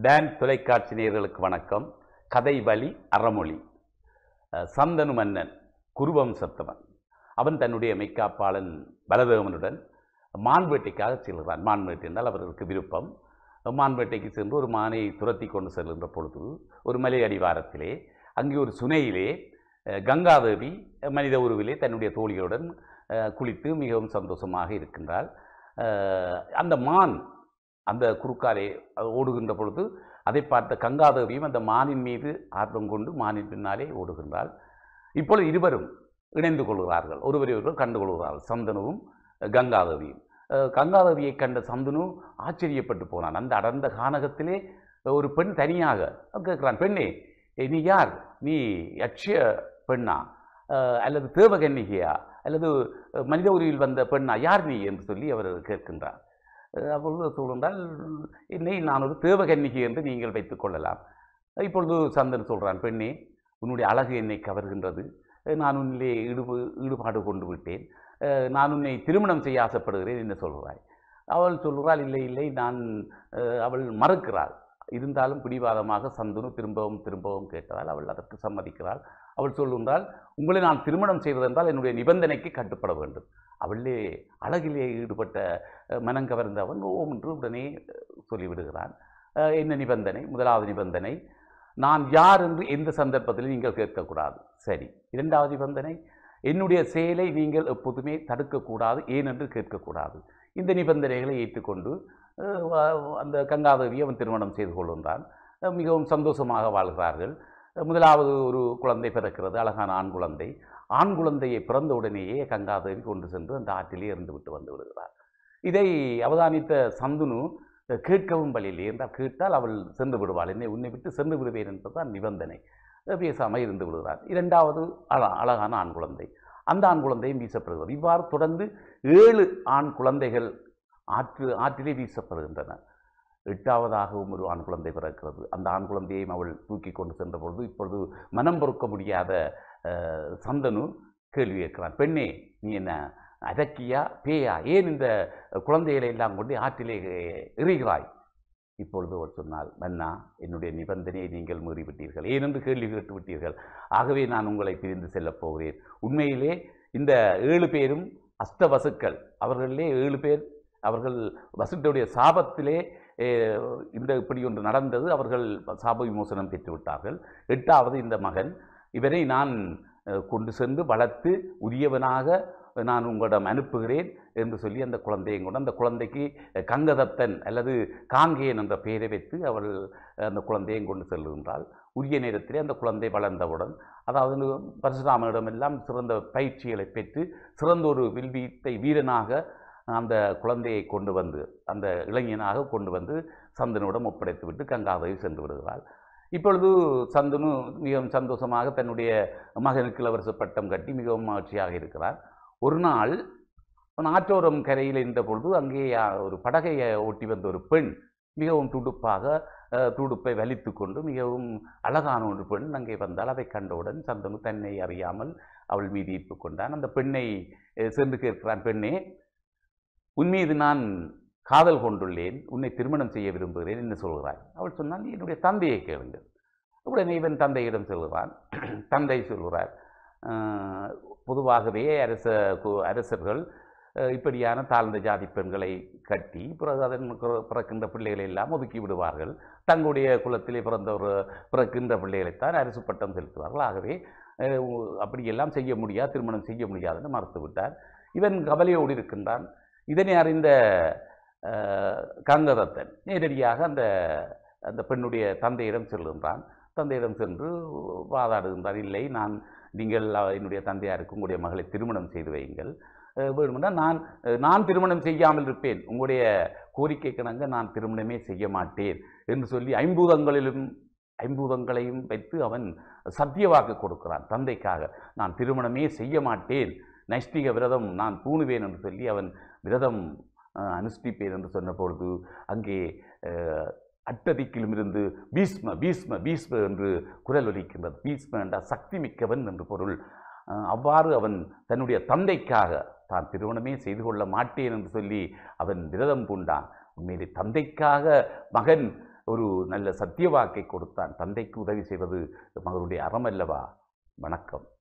Don தொலைக்காட்சி நேயர்களுக்கு வணக்கம் கதை வழி அறமொழி அஹ், சந்தனு மன்னன் குருவம்சத்தவன் அவன் தன்னுடைய மெய்க்காப்பாளன் பலதேவனுடன் மான் வேட்டைக்காக செல்கிறான் மான் வேட்டை என்றால் அவர்களுக்கு விருப்பம் மான் வேட்டைக்கு சென்று ஒரு மானை துரத்தி கொண்டு செல்கின்ற பொழுது ஒரு மலை அடிவாரத்திலே அங்கே ஒரு சுனையிலே அஹ், கங்காதேவி மனித உருவிலே தன்னுடைய தோழிகளுடன் அஹ், குளித்து மிகவும் சந்தோஷமாக இருக்கின்றாள் அஹ், அந்த மான் அந்த குறுக்காலே அது ஓடுகின்ற பொழுது அதை பார்த்த கங்காதேவியும் அந்த மானின் மீது ஆர்வம் கொண்டு மானின் பின்னாலே ஓடுகின்றாள் இப்பொழுது இருவரும் இணைந்து கொள்கிறார்கள் ஒருவரை ஒருவர் கண்டு கொள்கிறார்கள் சந்தனுவும் கங்காதேவியும் அஹ் கங்காதேவியை கண்ட சந்தனு ஆச்சரியப்பட்டு போனான் அந்த அடர்ந்த கானகத்திலே ஒரு பெண் தனியாக கேட்கிறான் பெண்ணே ஏய், நீ யார் நீ யட்சிய பெண்ணா அஹ் அல்லது தேவகன்னிகையா அல்லது அஹ், மனித உருவில் வந்த பெண்ணா யார் நீ என்று சொல்லி அவர் கேட்கின்றார் அஹ் அப்பொழுது சொல்கின்றால் என்னை நான் ஒரு தேவகன்னிகை என்று நீங்கள் வைத்துக் கொள்ளலாம் இப்பொழுது சந்தன் சொல்கிறான் பெண்ணே உன்னுடைய அழகு என்னை கவர்கின்றது அஹ் நான் உன்னிலே ஈடுபு ஈடுபாடு கொண்டு விட்டேன் அஹ் நான் உன்னை திருமணம் செய்ய ஆசைப்படுகிறேன் என்று சொல்கிறாய் அவள் சொல்கிறாள் இல்லை இல்லை நான் அஹ் அவள் மறுக்கிறாள் இருந்தாலும் பிடிவாதமாக சந்துரு திரும்பவும் திரும்பவும் கேட்டதால் அவள் அதற்கு சம்மதிக்கிறாள் அவள் சொல்கின்றால் உங்களை நான் திருமணம் செய்வதென்றால் என்னுடைய நிபந்தனைக்கு கட்டுப்பட வேண்டும் அவளே அழகிலே ஈடுபட்ட அஹ், மனம் கவர்ந்தவன் ஓம் என்று உடனே அஹ், சொல்லிவிடுகிறான் அஹ், என்ன நிபந்தனை முதலாவது நிபந்தனை நான் யார் என்று எந்த சந்தர்ப்பத்திலும் நீங்கள் கேட்கக்கூடாது சரி இரண்டாவது நிபந்தனை என்னுடைய செயலை நீங்கள் எப்போதுமே தடுக்கக்கூடாது ஏன் என்று கேட்கக்கூடாது இந்த நிபந்தனைகளை ஏற்றுக்கொண்டு அஹ், வ- அந்த கங்காதேவி அவன் திருமணம் செய்து கொள்கின்றான் அஹ், மிகவும் சந்தோஷமாக வாழ்கிறார்கள் அஹ், முதலாவது ஒரு குழந்தை பிறக்கிறது அழகான ஆண் குழந்தை ஆண் குழந்தையை பிறந்த உடனேயே கங்காதேவி கொண்டு சென்று அந்த ஆற்றிலே இருந்து விட்டு வந்து விடுகிறார் இதை அவதானித்த சந்துனு அஹ், கேட்கவும் வழியில்லை என்றால் கேட்டால் அவள் சென்று விடுவாள் என்னை உன்னை விட்டு சென்று விடுவேன் என்பதுதான் நிபந்தனை அஹ், பேசாமல் இருந்து விடுகிறார் இரண்டாவது அழ அழகான ஆண் குழந்தை அந்த ஆண் குழந்தையும் வீசப்படுகிறது இவ்வாறு தொடர்ந்து ஏழு ஆண் குழந்தைகள் ஆற்று ஆற்றிலே வீசப்படுகின்றன எட்டாவதாகவும் ஒரு ஆண் குழந்தை பிறக்கிறது அந்த ஆண் குழந்தையையும் அவள் தூக்கி கொண்டு சென்ற பொழுது இப்பொழுது மனம் பொறுக்க முடியாத அஹ், சந்தனு கேள்வி கேட்கிறான் பெண்ணே நீ என்ன அதக்கியா பேயா ஏன் இந்த குழந்தைகளை எல்லாம் கொண்டு ஆற்றிலே எறிகிறாய் இப்பொழுது அவர் சொன்னால் மன்னா என்னுடைய நிபந்தனையை நீங்கள் மீறிவிட்டீர்கள் ஏனென்று கேள்வி கேட்டு விட்டீர்கள் ஆகவே நான் உங்களை பிரிந்து செல்லப் போகிறேன் உண்மையிலே இந்த ஏழு பேரும் அஷ்டவசுக்கள் அவர்களிலே ஏழு பேர் அவர்கள் வசுக்களுடைய சாபத்திலே அஹ், இந்த இப்படி ஒன்று நடந்தது அவர்கள் சாப விமோசனம் பெற்று விட்டார்கள் எட்டாவது இந்த மகன் இவரை நான் அஹ், கொண்டு சென்று வளர்த்து உரியவனாக நான் உங்களிடம் அனுப்புகிறேன் என்று சொல்லி அந்த குழந்தையும் கூட அந்த குழந்தைக்கு அஹ், கங்கதத்தன் அல்லது காங்கேயன் என்ற பெயரை வைத்து அவள் அஹ், அந்த குழந்தையும் கொண்டு செல்கின்றாள் உரிய நேரத்திலே அந்த குழந்தை வளர்ந்தவுடன் அதாவது பரசுராமனிடமெல்லாம் சிறந்த பயிற்சிகளை பெற்று சிறந்த ஒரு வில்வீத்தை வீரனாக அந்த குழந்தையை கொண்டு வந்து அந்த இளைஞனாக கொண்டு வந்து சந்தனுடன் ஒப்படைத்து விட்டு கங்காதேவி சென்று விடுகிறாள் இப்பொழுது சந்தனு மிகவும் சந்தோஷமாக தன்னுடைய மகனுக்கு இளவரச பட்டம் கட்டி மிகவும் மகிழ்ச்சியாக இருக்கிறார் ஒரு நாள் அவன் ஆற்றோரம் கரையில் இருந்த பொழுது அங்கே யா- ஒரு படகையை ஓட்டி வந்த ஒரு பெண் மிகவும் துடுப்பாக அஹ், துடுப்பை வலித்து கொண்டு மிகவும் அழகான ஒரு பெண் அங்கே வந்தால் அதை கண்டவுடன் சந்தனு தன்னை அறியாமல் அவள் மீது ஈர்ப்பு கொண்டான் அந்த பெண்ணை அஹ், சென்று கேட்கிறான் பெண்ணே உன் மீது நான் காதல் கொண்டுள்ளேன் உன்னை திருமணம் செய்ய விரும்புகிறேன் என்று சொல்கிறாய் அவள் சொன்னால் "நீ என்னுடைய தந்தையை கேளுங்கள் உடனே இவன் தந்தையிடம் சொல்கிறான் தந்தை சொல்கிறார் "ஆஹ், பொதுவாகவே அரச கு- அரசர்கள் அஹ், இப்படியான தாழ்ந்த ஜாதி பெண்களை கட்டி பிறகு அதன் பிற- பிறக்கின்ற பிள்ளைகளை எல்லாம் ஒதுக்கி விடுவார்கள் தங்களுடைய குலத்திலே பிறந்த ஒரு பிறக்கின்ற பிள்ளைகளைத்தான் அரசு பட்டம் செலுத்துவார்கள் ஆகவே அஹ், உ- அப்படியெல்லாம் செய்ய முடியாது திருமணம் செய்ய முடியாதுன்னு மறுத்து விட்டார் இவன் கவலையோடு இருக்கின்றான் இதனை அறிந்த அஹ், கங்கதத்தன் நேரடியாக அந்த அந்த பெண்ணுடைய தந்தையிடம் செல்கின்றான் தந்தையிடம் சென்று வாதாடுகின்றான் இல்லை நான் நீங்கள் அஹ், என்னுடைய தந்தையாருக்கு உங்களுடைய மகளை திருமணம் செய்து வையுங்கள் அஹ், வேணுமென்றால் நான் அஹ், நான் திருமணம் செய்யாமல் இருப்பேன் உங்களுடைய கோரிக்கைக்கிணங்க நான் திருமணமே செய்ய மாட்டேன் என்று சொல்லி ஐம்பூதங்களிலும் ஐம்பூதங்களையும் வைத்து அவன் சத்தியவாக்கு கொடுக்கிறான் தந்தைக்காக நான் திருமணமே செய்ய மாட்டேன் நைஷ்டிக விரதம் நான் பூணுவேன் என்று சொல்லி அவன் விரதம் அஹ், அனுஷ்டிப்பேன் என்று சொன்ன பொழுது அங்கே அஹ், அட்டதிக்கிலும் இருந்து பீஸ்ம பீஸ்ம பீஸ்ம என்று குரல் ஒலிக்கின்றது பீஸ்ம என்றால் சக்தி மிக்கவன் என்று பொருள் அஹ், அவ்வாறு அவன் தன்னுடைய தந்தைக்காக தான் திருமணமே செய்து கொள்ள மாட்டேன் என்று சொல்லி அவன் விரதம் பூண்டான் உண்மையிலே தந்தைக்காக மகன் ஒரு நல்ல சத்திய வாக்கை கொடுத்தான் தந்தைக்கு உதவி செய்வது மகனுடைய அறமல்லவா வணக்கம்